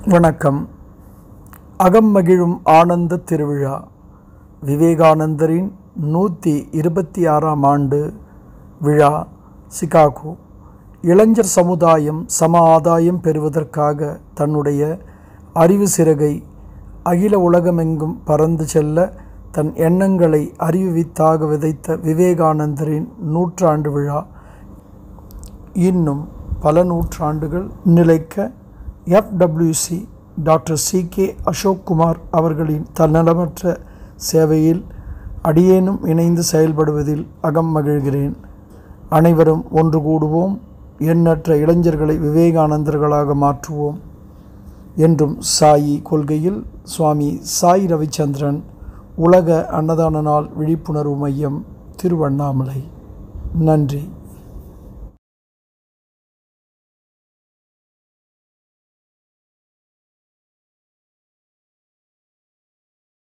வணக்கம் அகம் மகிழும் ஆனந்த திருவிழா விவேகானந்தரின் நூற்றி இருபத்தி ஆறாம் ஆண்டு விழா சிகாகோ இளைஞர் சமுதாயம் சம ஆதாயம் பெறுவதற்காக தன்னுடைய அறிவு சிறகை அகில உலகமெங்கும் பறந்து செல்ல தன் எண்ணங்களை அறிவுவித்தாக விதைத்த விவேகானந்தரின் நூற்றாண்டு விழா இன்னும் பல நூற்றாண்டுகள் நிலைக்க FWC doctor C K Ashokkumar அவர்களின் தன்னலமற்ற சேவையில் அடியேனும் இணைந்து செயல்படுவதில் அகம் மகிழ்கிறேன் அனைவரும் ஒன்று கூடுவோம் எண்ணற்ற இளைஞர்களை விவேகானந்தர்களாக மாற்றுவோம் என்றும் சாயி கொள்கையில் சுவாமி சாய் ரவிச்சந்திரன் உலக அன்னதான நாள் விழிப்புணர்வு மையம் திருவண்ணாமலை நன்றி